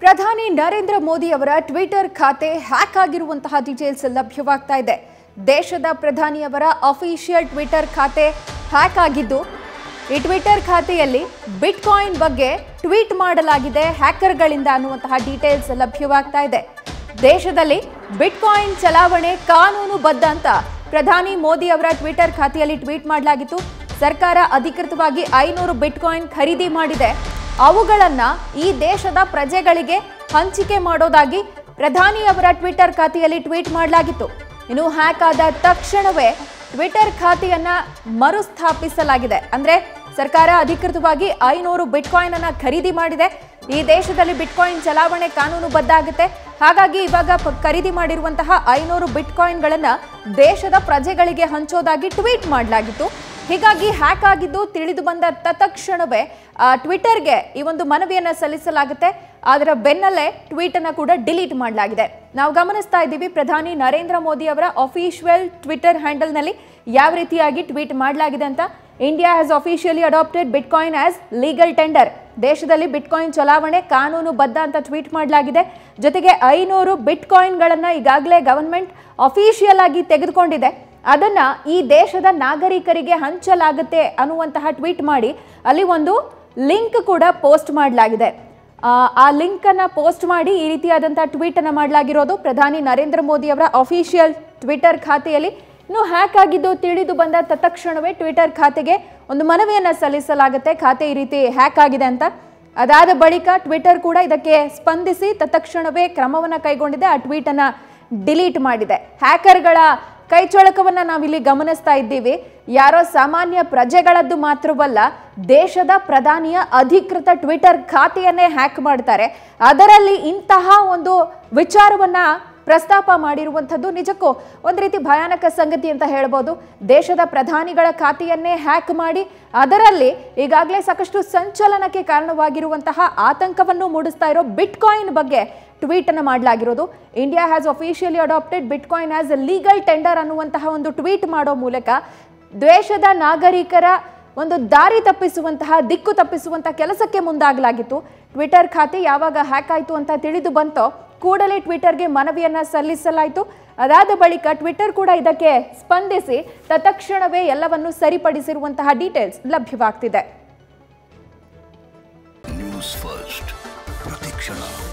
ಪ್ರಧಾನಿ ನರೇಂದ್ರ ಮೋದಿ ಅವರ ಟ್ವಿಟರ್ ಖಾತೆ ಹ್ಯಾಕ್ ಆಗಿರುವಂತಹ ಡೀಟೇಲ್ಸ್ ಲಭ್ಯವಾಗ್ತಾ ಇದೆ ದೇಶದ ಪ್ರಧಾನಿಯವರ ಅಫಿಷಿಯಲ್ ಟ್ವಿಟರ್ ಖಾತೆ ಹ್ಯಾಕ್ ಆಗಿದ್ದು ಈ ಟ್ವಿಟರ್ ಖಾತೆಯಲ್ಲಿ ಬಿಟ್ಕಾಯಿನ್ ಬಗ್ಗೆ ಟ್ವೀಟ್ ಮಾಡಲಾಗಿದೆ ಹ್ಯಾಕರ್ಗಳಿಂದ ಅನ್ನುವಂತಹ ಡೀಟೇಲ್ಸ್ ಲಭ್ಯವಾಗ್ತಾ ಇದೆ ದೇಶದಲ್ಲಿ ಬಿಟ್ಕಾಯಿನ್ ಚಲಾವಣೆ ಕಾನೂನುಬದ್ಧ ಅಂತ ಪ್ರಧಾನಿ ಮೋದಿ ಅವರ ಟ್ವಿಟರ್ ಖಾತೆಯಲ್ಲಿ ಟ್ವೀಟ್ ಮಾಡಲಾಗಿತ್ತು ಸರ್ಕಾರ ಅಧಿಕೃತವಾಗಿ ಐನೂರು ಬಿಟ್ಕಾಯಿನ್ ಖರೀದಿ ಮಾಡಿದೆ ಅವುಗಳನ್ನ ಈ ದೇಶದ ಪ್ರಜೆಗಳಿಗೆ ಹಂಚಿಕೆ ಮಾಡೋದಾಗಿ ಪ್ರಧಾನಿ ಅವರ ಟ್ವಿಟರ್ ಖಾತೆಯಲ್ಲಿ ಟ್ವೀಟ್ ಮಾಡಲಾಗಿತ್ತು ಇನ್ನು ಹ್ಯಾಕ್ ಆದ ತಕ್ಷಣವೇ ಟ್ವಿಟರ್ ಖಾತೆಯನ್ನ ಮರುಸ್ಥಾಪಿಸಲಾಗಿದೆ ಅಂದ್ರೆ ಸರ್ಕಾರ ಅಧಿಕೃತವಾಗಿ ಐನೂರು ಬಿಟ್ಕಾಯಿನ್ ಅನ್ನ ಖರೀದಿ ಮಾಡಿದೆ ಈ ದೇಶದಲ್ಲಿ ಬಿಟ್ಕಾಯಿನ್ ಚಲಾವಣೆ ಕಾನೂನುಬದ್ಧ ಆಗುತ್ತೆ ಹಾಗಾಗಿ ಇವಾಗ ಪ- ಖರೀದಿ ಮಾಡಿರುವಂತಹ ಐನೂರು ಬಿಟ್ಕಾಯಿನ್ಗಳನ್ನ ದೇಶದ ಪ್ರಜೆಗಳಿಗೆ ಹಂಚೋದಾಗಿ ಟ್ವೀಟ್ ಮಾಡಲಾಗಿತ್ತು ಹೀಗಾಗಿ ಹ್ಯಾಕ್ ಆಗಿದ್ದು ತಿಳಿದು ಬಂದ ತತ್ಕ್ಷಣವೇ ಆ, ಟ್ವಿಟರ್ಗೆ ಈ ಒಂದು ಮನವಿಯನ್ನ ಸಲ್ಲಿಸಲಾಗುತ್ತೆ ಅದರ ಬೆನ್ನಲ್ಲೇ ಟ್ವೀಟ್ ಅನ್ನ ಕೂಡ ಡಿಲೀಟ್ ಮಾಡಲಾಗಿದೆ ನಾವು ಗಮನಿಸ್ತಾ ಇದ್ದೀವಿ ಪ್ರಧಾನಿ ನರೇಂದ್ರ ಮೋದಿ ಅವರ ಅಫಿಷಿಯಲ್ ಟ್ವಿಟರ್ ಹ್ಯಾಂಡಲ್ನಲ್ಲಿ ಯಾವ ರೀತಿಯಾಗಿ ಟ್ವೀಟ್ ಮಾಡಲಾಗಿದೆ ಅಂತ India has officially adopted bitcoin as legal tender ದೇಶದಲ್ಲಿ ಬಿಟ್ಕಾಯಿನ್ ಚಲಾವಣೆ ಕಾನೂನುಬದ್ಧ ಅಂತ ಟ್ವೀಟ್ ಮಾಡಲಾಗಿದೆ ಜೊತೆಗೆ ಐನೂರು ಬಿಟ್ಕಾಯಿನ್ಗಳನ್ನ ಈಗಾಗಲೇ ಗವರ್ಮೆಂಟ್ ಅಫಿಷಿಯಲ್ ಆಗಿ ತೆಗೆದುಕೊಂಡಿದೆ ಅದನ್ನ ಈ ದೇಶದ ನಾಗರಿಕರಿಗೆ ಹಂಚಲಾಗುತ್ತೆ ಅನ್ನುವಂತಹ ಟ್ವೀಟ್ ಮಾಡಿ ಅಲ್ಲಿ ಒಂದು ಲಿಂಕ್ ಕೂಡ ಪೋಸ್ಟ್ ಮಾಡಲಾಗಿದೆ ಆ, ಆ ಲಿಂಕ್ ಅನ್ನ ಪೋಸ್ಟ್ ಮಾಡಿ ಈ ರೀತಿಯಾದಂತಹ ಟ್ವೀಟ್ ಅನ್ನ ಮಾಡಲಾಗಿರೋದು ಪ್ರಧಾನಿ ನರೇಂದ್ರ ಮೋದಿ ಅವರ ಅಫಿಷಿಯಲ್ ಟ್ವಿಟರ್ ಖಾತೆಯಲ್ಲಿ ಇನ್ನು ಹ್ಯಾಕ್ ಆಗಿದ್ದು ತಿಳಿದು ಬಂದ ತತ್ಕ್ಷಣವೇ ಟ್ವಿಟರ್ ಖಾತೆಗೆ ಒಂದು ಮನವಿಯನ್ನ ಸಲ್ಲಿಸಲಾಗುತ್ತೆ ಖಾತೆ ಈ ರೀತಿ ಹ್ಯಾಕ್ ಆಗಿದೆ ಅಂತ ಅದಾದ ಬಳಿಕ ಟ್ವಿಟರ್ ಕೂಡ ಇದಕ್ಕೆ ಸ್ಪಂದಿಸಿ ತತ್ಕ್ಷಣವೇ ಕ್ರಮವನ್ನ ಕೈಗೊಂಡಿದೆ ಆ ಟ್ವೀಟ್ ಅನ್ನ ಡಿಲೀಟ್ ಮಾಡಿದೆ ಹ್ಯಾಕರ್ಗಳ ಕೈಚಳಕವನ್ನ ನಾವಿಲ್ಲಿ ಗಮನಿಸ್ತಾ ಇದ್ದೀವಿ ಯಾರೋ ಸಾಮಾನ್ಯ ಪ್ರಜೆಗಳದ್ದು ಮಾತ್ರವಲ್ಲ ದೇಶದ ಪ್ರಧಾನಿಯ ಅಧಿಕೃತ ಟ್ವಿಟರ್ ಖಾತೆಯನ್ನೇ ಹ್ಯಾಕ್ ಮಾಡ್ತಾರೆ ಅದರಲ್ಲಿ ಇಂತಹ ಒಂದು ವಿಚಾರವನ್ನ ಪ್ರಸ್ತಾಪ ಮಾಡಿರುವಂಥದ್ದು ನಿಜಕ್ಕೂ ಒಂದು ರೀತಿ ಭಯಾನಕ ಸಂಗತಿ ಅಂತ ಹೇಳ್ಬೋದು ದೇಶದ ಪ್ರಧಾನಿಗಳ ಖಾತೆಯನ್ನೇ ಹ್ಯಾಕ್ ಮಾಡಿ ಅದರಲ್ಲಿ ಈಗಾಗಲೇ ಸಾಕಷ್ಟು ಸಂಚಲನಕ್ಕೆ ಕಾರಣವಾಗಿರುವಂತಹ ಆತಂಕವನ್ನು ಮೂಡಿಸ್ತಾ ಇರೋ ಬಿಟ್ಕಾಯಿನ್ ಬಗ್ಗೆ ಟ್ವೀಟ್ ಅನ್ನು ಮಾಡಲಾಗಿರೋದು India has officially adopted bitcoin as a legal tender ಅನ್ನುವಂತಹ ಒಂದು ಟ್ವೀಟ್ ಮಾಡೋ ಮೂಲಕ ದೇಶದ ನಾಗರಿಕರ ಒಂದು ದಾರಿ ತಪ್ಪಿಸುವಂತಹ ದಿಕ್ಕು ತಪ್ಪಿಸುವಂತಹ ಕೆಲಸಕ್ಕೆ ಮುಂದಾಗಲಾಗಿತ್ತು ಟ್ವಿಟರ್ ಖಾತೆ ಯಾವಾಗ ಹ್ಯಾಕ್ ಆಯಿತು ಅಂತ ತಿಳಿದು ಬಂತೋ ಕೂಡಲೇ ಟ್ವಿಟರ್ಗೆ ಮನವಿಯನ್ನ ಸಲ್ಲಿಸಲಾಯಿತು ಅದಾದ ಬಳಿಕ ಟ್ವಿಟರ್ ಕೂಡ ಇದಕ್ಕೆ ಸ್ಪಂದಿಸಿ ತತ್ಕ್ಷಣವೇ ಎಲ್ಲವನ್ನು ಸರಿಪಡಿಸಿರುವಂತಹ ಡೀಟೇಲ್ಸ್ ಲಭ್ಯವಾಗ್ತಿದೆ ನ್ಯೂಸ್ ಫಸ್ಟ್ ಪ್ರತಿಕ್ಷಣ